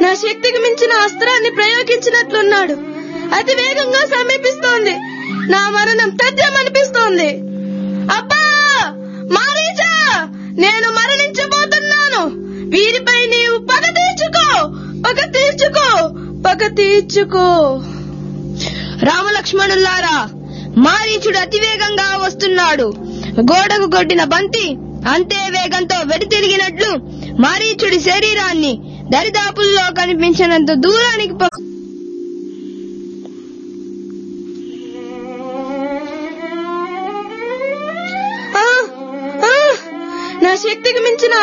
నా శక్తికి మించిన అస్త్రాన్ని ప్రయోగించినట్లున్నాడు అతి వేగంగా సమీపిస్తోంది నా మరణం తథ్యమనిపిస్తోంది అబ్బా మారీచా నేను మరణించబోతున్నాను వీరిపై నీవు పగ తీర్చుకో పగ తీర్చుకో పగ తీర్చుకో రామలక్ష్మణుల్లారా మారీచుడు అతివేగంగా వస్తున్నాడు గోడకు కొట్టిన బంతి అంతే వేగంతో వెడితిరిగినట్లు మారీచుడి శరీరాన్ని దరిదాపుల్లో కనిపించినంత దూరానికి ప- ఆ, ఆ, నా శక్తికి మించిన